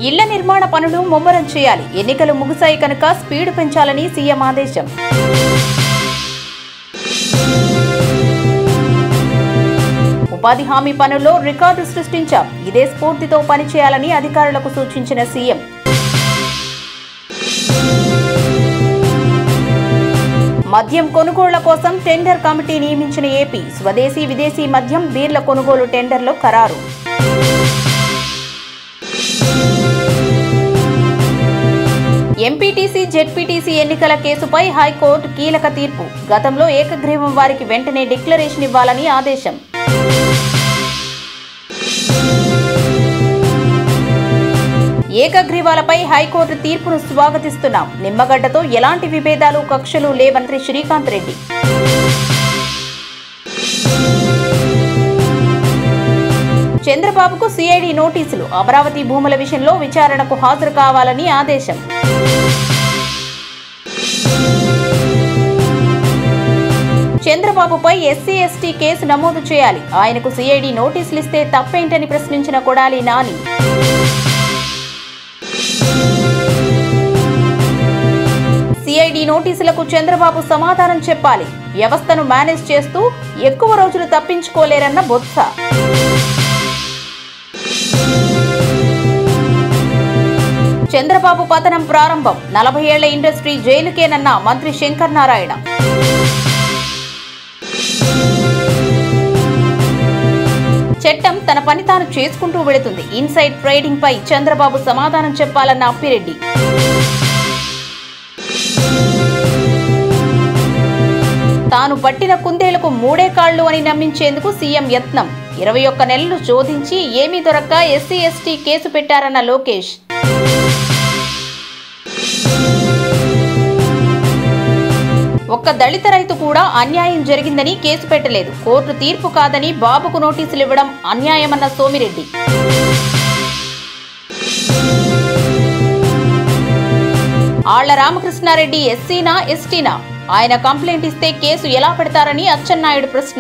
ఇళ్ల నిర్మాణ పనులు ముమ్మరం చేయాలి ఎన్నికలు ముగిశాయి కనుక స్పీడ్ పెంచాలని సీఎం ఆదేశం ఉపాధి హామీ పనుల్లో రికార్డు సృష్టించాం ఇదే స్ఫూర్తితో పనిచేయాలని అధికారులకు సూచించిన సీఎం మద్యం కొనుగోళ్ల కోసం టెండర్ కమిటీ నియమించిన ఏపీ స్వదేశీ విదేశీ మద్యం బీర్ల కొనుగోలు టెండర్లో ఖరారు ఎంపీటీసీ జెడ్పీటీసీ ఎన్నికల కేసుపై హైకోర్టు కీలక తీర్పు గతంలో ఏకగ్రీవం వారికి వెంటనే డిక్లరేషన్ ఇవ్వాలని ఆదేశం ఏకగ్రీవాలపై హైకోర్టు తీర్పును స్వాగతిస్తున్నాం నిమ్మగడ్డతో ఎలాంటి విభేదాలు కక్షలు లేవని శ్రీకాంత్ రెడ్డి చంద్రబాబుకు సిఐడి నోటీసులు అమరావతి భూముల విషయంలో విచారణకు హాజరు కావాలని ఆదేశం చంద్రబాబుపై ఎస్సీ ఎస్టీ కేసు నమోదు చేయాలి ఆయనకు సిఐడి నోటీసులు ఇస్తే తప్పేంటని ప్రశ్నించిన కొడాలి నాని సిఐడి నోటీసులకు చంద్రబాబు సమాధానం చెప్పాలి వ్యవస్థను మేనేజ్ చేస్తూ ఎక్కువ రోజులు తప్పించుకోలేరన్న బొత్స చంద్రబాబు పతనం ప్రారంభం నలభై ఏళ్ల ఇండస్ట్రీ జైలుకేనన్న మంత్రి శంకర్ నారాయణ చట్టం తన పని తాను చేసుకుంటూ వెళుతుంది ఇన్సైడ్ ట్రేడింగ్ పై చంద్రబాబు సమాధానం చెప్పాలన్న అప్పిరెడ్డి తాను పట్టిన కుందేలకు మూడే కాళ్లు అని నమ్మించేందుకు సీఎం యత్నం ఇరవై ఒక్క నెలలు శోధించి ఏమీ దొరక్క ఎస్సీ ఎస్టీ కేసు పెట్టారన్న లోకేష్ ఒక్క దళిత రైతు కూడా అన్యాయం జరిగిందని కేసు పెట్టలేదు కోర్టు తీర్పు కాదని బాబుకు నోటీసులు ఇవ్వడం అన్యాయమన్న సోమిరెడ్డి ఆళ్ల రామకృష్ణారెడ్డి ఎస్సీనా ఎస్టీనా ఆయన కంప్లైంట్ ఇస్తే కేసు ఎలా పెడతారని అచ్చెన్నాయుడు ప్రశ్న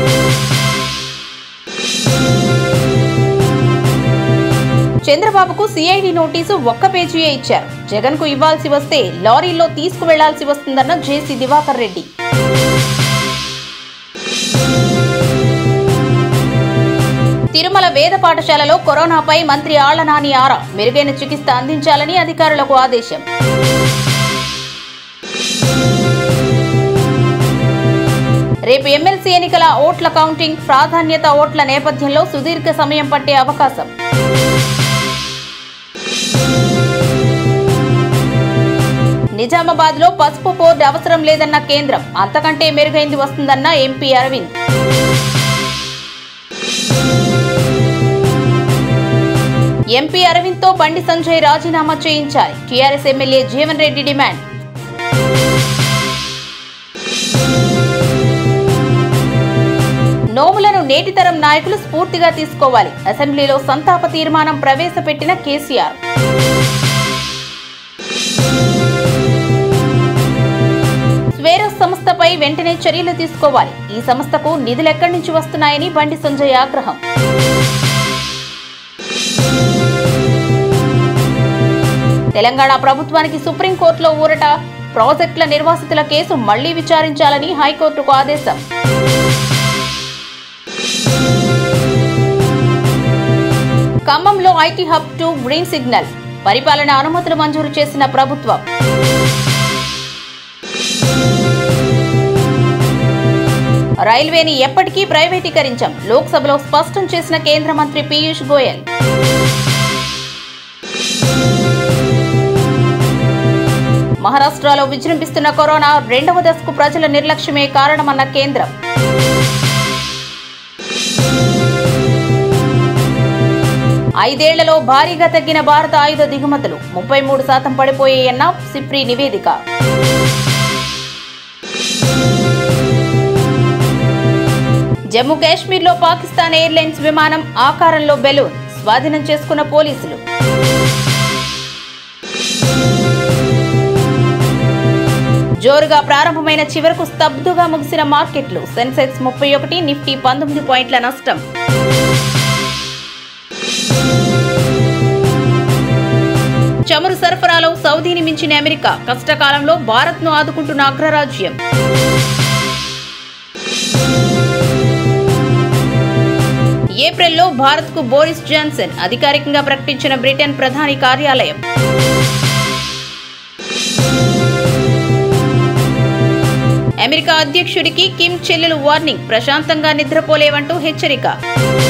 చంద్రబాబుకు సిఐడి నోటీసు ఒక్క పేజీయే ఇచ్చారు జగన్ కు ఇవ్వాల్సి వస్తే లారీల్లో తీసుకువెళ్లాల్సి వస్తుందన్న జేసీ దివాకర్ రెడ్డి తిరుమల వేద పాఠశాలలో కరోనాపై మంత్రి ఆళ్ల నాని ఆరా మెరుగైన చికిత్స అందించాలని అధికారులకు ఆదేశం రేపు ఎమ్మెల్సీ ఎన్నికల ఓట్ల కౌంటింగ్ ప్రాధాన్యత ఓట్ల నేపథ్యంలో సుదీర్ఘ సమయం పట్టే అవకాశం నిజామాబాద్ లో పసుపు బోర్డు అవసరం లేదన్న కేంద్రం అంతకంటే మెరుగైంది వస్తుందన్న ఎంపీ అరవింద్ ఎంపీ అరవింద్ తో బండి సంజయ్ రాజీనామా చేయించాలి TRS MLA Jeevan Reddy demand నోములను నేటితరం నాయకులు స్ఫూర్తిగా తీసుకోవాలి అసెంబ్లీలో సంతాప తీర్మానం ప్రవేశపెట్టిన కేసీఆర్ స్వేరస్ సంస్థపై వెంటనే చర్యలు తీసుకోవాలి ఈ సంస్థకు నిధులెక్కడి నుంచి వస్తున్నాయని బండి సంజయ్ ఆగ్రహం తెలంగాణ ప్రభుత్వానికి సుప్రీంకోర్టులో ఊరట ప్రాజెక్టుల నిర్వాసితుల కేసు మళ్లీ విచారించాలని హైకోర్టుకు ఆదేశం ఖమ్మంలో IT hub to green signal పరిపాలన అనుమతులు మంజూరు చేసిన ప్రభుత్వం రైల్వేని ఎప్పటికీ ప్రైవేటీకరించాం లోక్సభలో స్పష్టం చేసిన కేంద్ర మంత్రి పీయూష్ గోయల్ మహారాష్ట్రలో విజృంభిస్తున్న కరోనా రెండవ దశకు ప్రజల నిర్లక్ష్యమే కారణమన్న కేంద్రం ఐదేళ్లలో భారీగా తగ్గిన భారత ఆయుధ దిగుమతులు ముప్పై మూడు శాతం పడిపోయాయన్న సిప్రి నివేదిక జమ్మూ కాశ్మీర్లో పాకిస్తాన్ ఎయిర్లైన్స్ విమానం ఆకారంలో బెలూన్ స్వాధీనం చేసుకున్న పోలీసులు జోరుగా ప్రారంభమైన చివరకు స్తబ్దుగా ముగిసిన మార్కెట్లు సెన్సెక్స్ ముప్పై ఒకటి నిఫ్టీ పంతొమ్మిది పాయింట్ల నష్టం చమురు సరఫరాలో సౌదీని మించిన అమెరికా కష్టకాలంలో భారత్ను ఆదుకుంటున్న అగ్రరాజ్యం ఏప్రిల్లో భారత్కు బోరిస్ జాన్సన్ అధికారికంగా ప్రకటించిన బ్రిటన్ ప్రధాని కార్యాలయం అమెరికా అధ్యక్షుడికి కిమ్ చెల్లెలు వార్నింగ్ ప్రశాంతంగా నిద్రపోలేవంటూ హెచ్చరిక